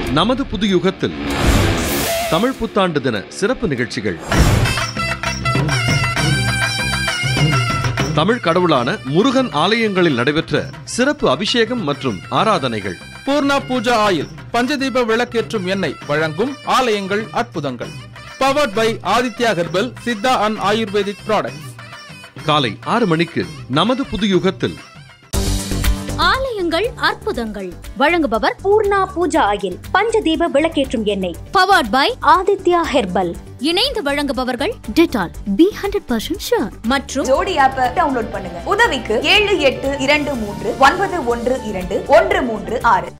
நமது புது யுகத்தில் தமிழ் புத்தாண்டு தின சிறப்பு நிகழ்ச்சிகள் தமிழ் கடவுளான முருகன் ஆலயங்களில் நடைபெற்ற சிறப்பு அபிஷேகம் மற்றும் ஆராதனைகள் பூர்ணா பூஜா ஆயில் பஞ்சதீப விளக்கேற்றும் எண்ணெய் வழங்கும் ஆலயங்கள் அற்புதங்கள் powered by Aditya herbal Siddha and Ayurvedic product காலை ஆறு மணிக்கு நமது புது யுகத்தில் ஆலயங்கள் அற்புதங்கள் வழங்குபவர் பூர்ணா பூஜா ஆயில் பஞ்சதீப விளக்கேற்றும் எண்ணெய் பவர்ட் பை ஆதித்யா ஹெர்பல் இணைந்து வழங்குபவர்கள் Dettol B hundred percent sure மற்றும் ஜோடி ஆப்பை டவுன்லோட் பண்ணுங்க உதவிக்கு ஏழு எட்டு இரண்டு மூன்று ஒன்பது ஒன்று இரண்டு ஒன்று மூன்று ஆறு